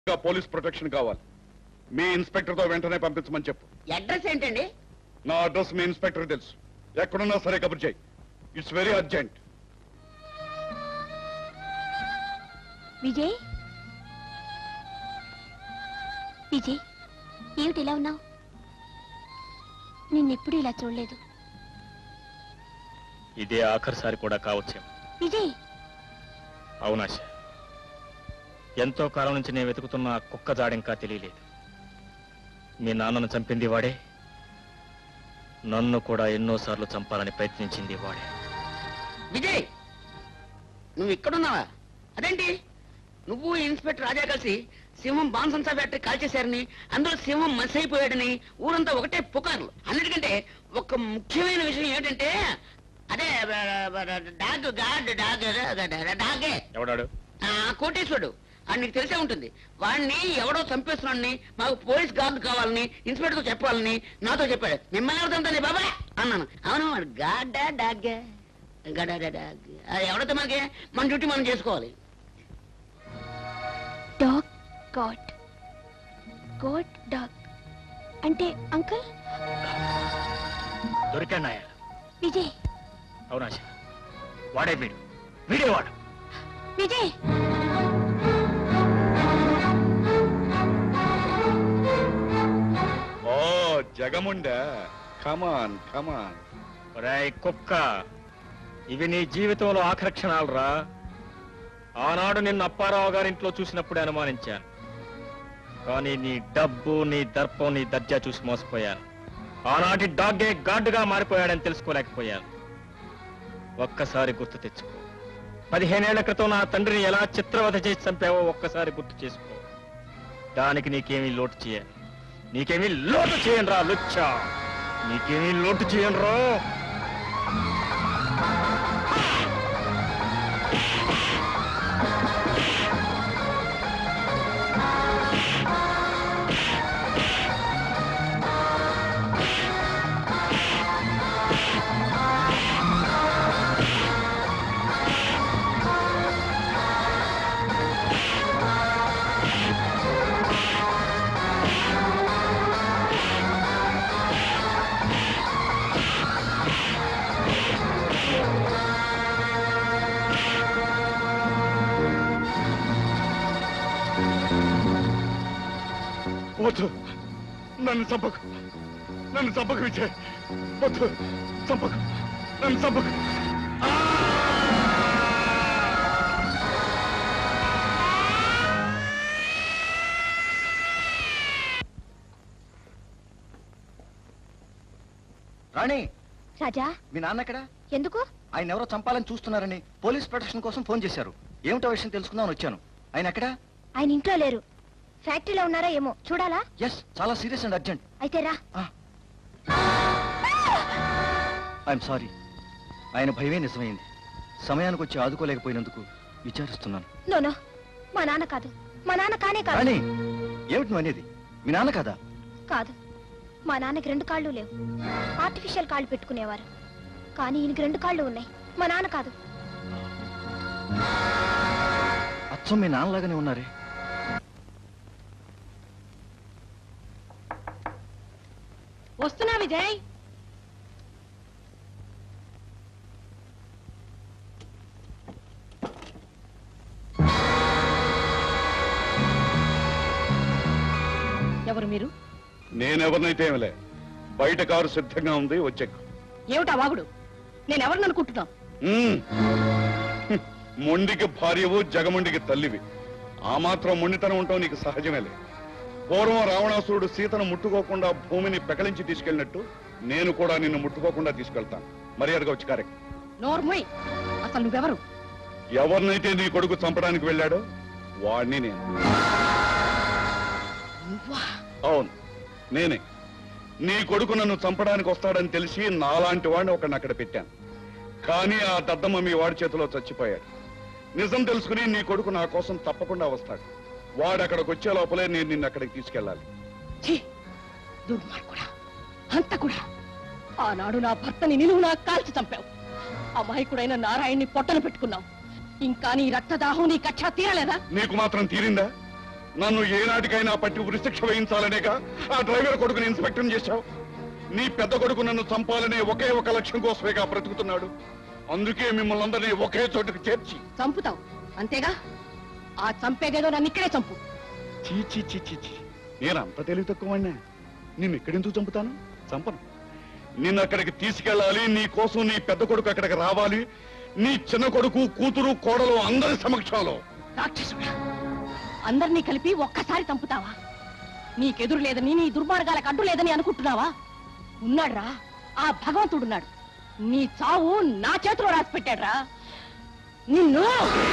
ఇంకా police protection కావాలి మీ inspector తో వెంటనే పంపించమని చెప్పు అడ్రస్ ఏంటండి నా అడ్రస్ మీ ఇన్స్పెక్టర్ తెలుసు ఎక్కడున్నా సరే కబుర్ చేయి it's very urgent Vijay Vijay ఏమిటి ఇలా ఉన్నావు నిన్నెప్పుడు ఇలా చూడలేదు ఇదే ఆఖరిసారి కూడా కావచ్చేమో విజయ్ అవునాశ ఎంతో కాలం నుంచి నేను వెతుకుతున్న ఆ కుక్క జాడింకా తెలియలేదు మీ నాన్నను చంపింది వాడే నన్ను కూడా ఎన్నోసార్లు చంపాలని ప్రయత్నించింది వాడే విజయ్ నువ్వు ఇక్కడున్నావా అదేంటి నువ్వు ఇన్స్పెక్టర్ రాజా కలిసి సింహం బాన్సంసా ఫ్యాక్టరీ కాల్చేశారని అందులో సింహం మస్ అయిపోయాడని ఊరంతా ఒకటే పుకార్లు అన్నిటికంటే ఒక ముఖ్యమైన విషయం ఏంటంటే అదే డాగ్ గాడ్ డాగ్ డాగే ఎవడాడు ఆ, కోటేశ్వరుడు ఆ నీకు తెలిసే ఉంటుంది వాడిని ఎవడో చంపేస్తున్నాడని మాకు పోలీస్ గార్డు కావాలని ఇన్స్పెక్టర్ తో చెప్పాలని నాతో చెప్పాడు మిమ్మల్ని ఎవరు చంపుతుంది బాబా అన్నాను అవును వాడు గాడ్డా డాగ్గా గడా డాగ్ అది ఎవడైతే మనకి మన డ్యూటీ మనం చేసుకోవాలి డాగ్ గాడ్ గాడ్ డాగ్ అంటే అంకుల్ దొరికాడు నాయ విజయ్ అవునాశ వాడే వీడు వీడే వాడు విజయ్ ఓ జగముండా కమాన్ కమాన్ ఒరేయ్ కుక్క ఇవి నీ జీవితంలో ఆఖరి క్షణాలు రా ఆనాడు నిన్ను అప్పారావు గారింట్లో చూసినప్పుడే అనుమానించాను కానీ నీ డబ్బు నీ దర్పం నీ దర్జా చూసి మోసపోయాను ఆనాటి డాగ్గే గాడ్డుగా మారిపోయాడని తెలుసుకోలేకపోయాను ఒక్కసారి గుర్తు తెచ్చుకో పదిహేనేళ్ల క్రితం నా తండ్రిని ఎలా చిత్రవధ చేసి చంపావో ఒక్కసారి గుర్తు చేసుకో దానికి నీకేమీ లోటు చేయను నీకేమీ లోటు చేయను రా లుచ్చా నీకేమీ లోటు చేయను రా వద్దు నన్ను చంపకు నన్ను చంపకు విజయ్ వద్దు చంపకు నన్ను చంపకు రాణి రాజా మీ నాన్న ఎక్కడ ఎందుకు ఆయన ఎవరో చంపాలని చూస్తున్నారని పోలీస్ ప్రొటెక్షన్ కోసం ఫోన్ చేశారు ఏమిటో విషయం తెలుసుకుందామని వచ్చాను ఆయన ఎక్కడ ఆయన ఇంట్లో లేరు ఫ్యాక్టరీలో ఉన్నారా ఏమో చూడాలా ఎస్ చాలా సీరియస్ అండ్ అర్జెంట్ అయితే రా ఐఎమ్ సారీ ఆయన భయమే నిజమైంది సమయానికి వచ్చి ఆదుకోలేకపోయినందుకు విచారిస్తున్నాను నోనో మా నాన్న కాదు మా నాన్న కానే కాదు రాణి ఏమిటి నువ్వు అనేది మీ నాన్న కదా కాదు మా నాన్నకి రెండు కాళ్ళు లేవు ఆర్టిఫిషియల్ కాళ్ళు పెట్టుకునేవారు కానీ ఈయనకి రెండు కాళ్ళు ఉన్నాయి మా నాన్న కాదు అచ్చం మీ నాన్నలాగానే ఉన్నారే వస్తున్నా విజయ్ ఎవరు మీరు నేనెవరినైతే ఏమిలే బయట కారు సిద్ధంగా ఉంది వచ్చెక్కు ఏమిటా వాగుడు నేను ఎవరిని అనుకుంటున్నావు మ్మ్. హ్మ్. మొండికి భార్యవు జగముండికి తల్లివి ఆ మాత్రం మొండితనం ఉంటావు నీకు సహజమేలే పూర్వం రావణాసురుడు సీతను ముట్టుకోకుండా భూమిని పెకలించి తీసుకెళ్ళినట్టు నేను కూడా నిన్ను ముట్టుకోకుండా తీసుకెళ్తాను మర్యాదగా వచ్చి కరెక్ట్ నోర్మోయ్ అసలు నువ్వెవరు ఎవరినైతే నీ కొడుకు చంపడానికి వెళ్ళాడో వాడిని నేను నువ్వా అవును నేనే నీ కొడుకు నన్ను చంపడానికి వస్తాడని తెలిసి నాలాంటి వాడిని ఒకడిని అక్కడ పెట్టాను కానీ ఆ దద్దమ్మ మీ వాడి చేతిలో చచ్చిపోయాడు నిజం తెలుసుకుని నీ కొడుకు నా కోసం తప్పకుండా వస్తాడు వాడు అక్కడికి వచ్చే లోపలే నేను నిన్ను అక్కడికి తీసుకెళ్ళాలి ఛీ దుర్మార్గుడా అంత కూడా ఆనాడు నా భర్తని నిలువు నా కాల్చి చంపావు అమాయకుడైన నారాయణ్ణి పొట్టన పెట్టుకున్నావు ఇంకా నీ రక్తదాహం నీ కక్ష తీరలేదా నీకు మాత్రం తీరిందా నన్ను ఏనాటికైనా పట్టి ఉరిశిక్ష వేయించాలనేగా ఆ డ్రైవర్ కొడుకుని ఇన్స్పెక్టర్ చేశావు నీ పెద్ద కొడుకు నన్ను చంపాలనే ఒకే ఒక లక్ష్యం కోసమేగా బ్రతుకుతున్నాడు అందుకే మిమ్మల్ని అందరినీ ఒకే చోటుకు చేర్చి చంపుతావు అంతేగా ఆ చంపేదేదో నన్ను ఇక్కడే చంపు చీ చీ చీ చీ చీ నేను అంత తెలివి తక్కువ నిన్ను ఎక్కడెందుకు చంపుతాను చంపను నిన్ను అక్కడికి తీసుకెళ్ళాలి నీ కోసం నీ పెద్ద కొడుకు అక్కడికి రావాలి నీ చిన్న కొడుకు కూతురు కోడలు అందరి సమక్షంలో రాక్షసుడా అందరినీ కలిపి ఒక్కసారి చంపుతావా నీకెదురు లేదని నీ దుర్మార్గాలకు అడ్డు లేదని అనుకుంటున్నావా ఉన్నాడ్రా ఆ భగవంతుడున్నాడు నీ చావు నా చేతిలో రాసి పెట్టాడ్రా నిన్ను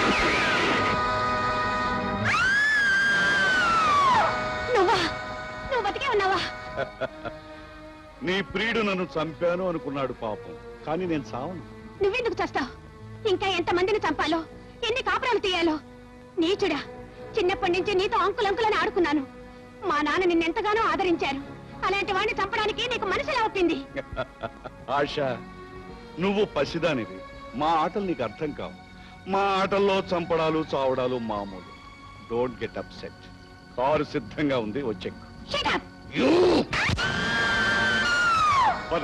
నువ్వా నువ్వు బతికే ఉన్నావా నీ ప్రియుడు నన్ను చంపాను అనుకున్నాడు పాపం కానీ నేను చావను నువ్వెందుకు చేస్తావు ఇంకా ఎంత మందిని చంపాలో ఎన్ని కాపురాలు తీయాలో నీచుడా చిన్నప్పటి నుంచి నీతో అంకులంకులని ఆడుకున్నాను మా నాన్న నిన్నెంతగానో ఆదరించారు అలాంటి వాడిని చంపడానికి నీకు మనసులా ఒప్పింది ఆశ నువ్వు పసిదానివి మా ఆటలు నీకు అర్థం కావు మా ఆటల్లో చంపడాలు చావడాలు మామూలు డోంట్ గెట్ అప్సెట్ కారు సిద్ధంగా ఉంది వచ్చెక్కు Shut up! పద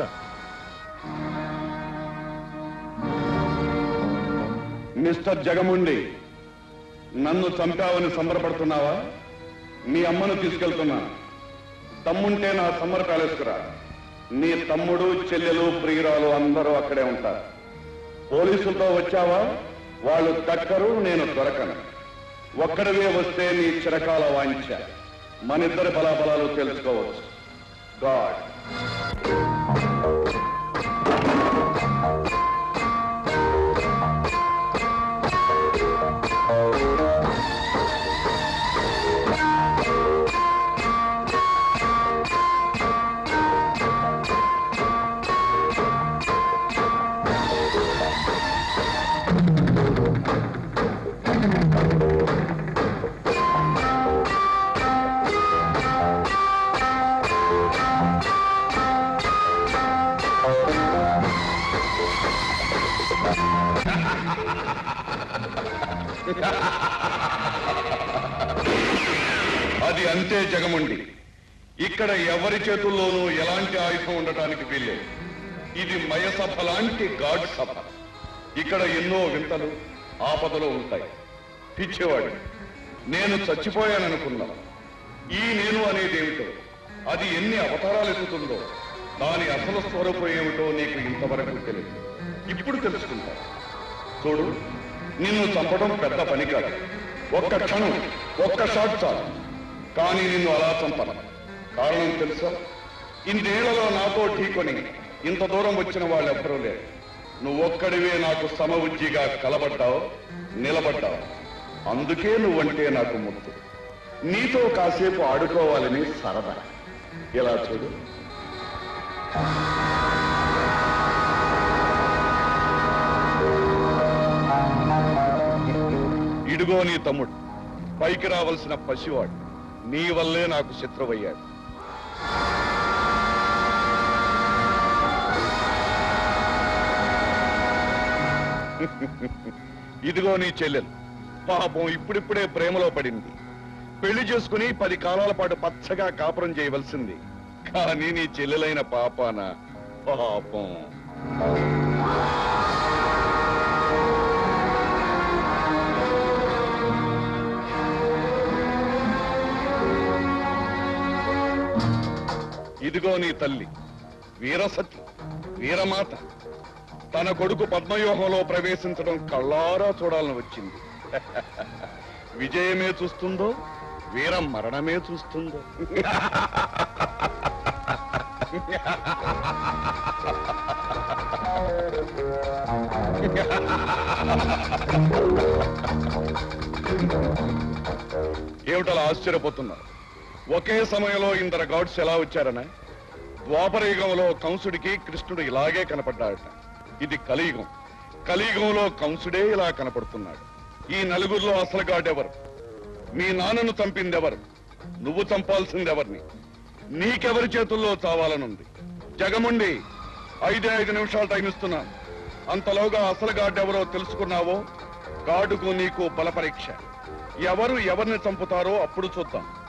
మిస్టర్ జగముండి నన్ను చంపావని సంబరపడుతున్నావా మీ అమ్మను తీసుకెళ్తున్నా తమ్ముంటే నా సమ్మర్ ప్యాలెస్కురా నీ తమ్ముడు చెల్లెలు ప్రియురాలు అందరూ అక్కడే ఉంటారు పోలీసులతో వచ్చావా వాళ్ళు దక్కరు నేను దొరకను ఒక్కడివే వస్తే నీ చిరకాల వాంఛ మనిద్దరి బలాబలాలు తెలుసుకోవచ్చు గాడ్ అది అంతే జగముండి ఇక్కడ ఎవరి చేతుల్లోనూ ఎలాంటి ఆయుధం ఉండటానికి వీల్లేదు ఇది మయసభ లాంటి గాడ్ సభ ఇక్కడ ఎన్నో వింతలు ఆపదలు ఉంటాయి పిచ్చేవాడు నేను చచ్చిపోయాననుకున్నా ఈ నేను అనేది ఏమిటో అది ఎన్ని అవతారాలు ఎత్తుతుందో దాని అసలు స్వరూపం ఏమిటో నీకు ఇంతవరకు తెలియదు ఇప్పుడు తెలుసుకుంటా చూడు నిన్ను చంపడం పెద్ద పని కాదు ఒక్క క్షణం ఒక్క షాట్ చాలు కానీ నిన్ను అలా చంపను కారణం తెలుసా ఇందేళ్లలో నాతో ఢీకొని ఇంత దూరం వచ్చిన వాళ్ళు ఎవ్వరూ లేరు నువ్వొక్కడివే నాకు సమవుజ్జిగా కలబడ్డావు నిలబడ్డావు అందుకే నువ్వంటే నాకు ముద్దు నీతో కాసేపు ఆడుకోవాలని సరదా ఇలా చూడు ఇడుగో నీ తమ్ముడు పైకి రావలసిన పసివాడు నీ వల్లే నాకు శత్రువయ్యాడు ఇదిగో నీ చెల్లెలు పాపం ఇప్పుడిప్పుడే ప్రేమలో పడింది పెళ్లి చేసుకుని పది కాలాల పాటు పచ్చగా కాపురం చేయవలసింది కానీ నీ చెల్లెలైన పాపాన పాపం ఇదిగో నీ తల్లి వీరసతి వీరమాత తన కొడుకు పద్మవ్యూహంలో ప్రవేశించడం కళ్ళారా చూడాలని వచ్చింది విజయమే చూస్తుందో వీర మరణమే చూస్తుందో ఏమిటలా ఆశ్చర్యపోతున్నారు ఒకే సమయంలో ఇందరు గాడ్స్ ఎలా వచ్చారనా ద్వాపరయుగంలో కంసుడికి కృష్ణుడు ఇలాగే కనపడ్డాడట ఇది కలియుగం కలియుగంలో కంసుడే ఇలా కనపడుతున్నాడు ఈ నలుగురిలో అసలు గాడెవరు మీ నాన్నను చంపిందెవరు నువ్వు చంపాల్సిందెవరిని నీకెవరి చేతుల్లో చావాలనుంది జగముండి ఐదే ఐదు నిమిషాలు టైం ఇస్తున్నాను అంతలోగా అసలు గాడెవరో తెలుసుకున్నావో గాడుకు నీకు బల పరీక్ష ఎవరు ఎవరిని చంపుతారో అప్పుడు చూద్దాం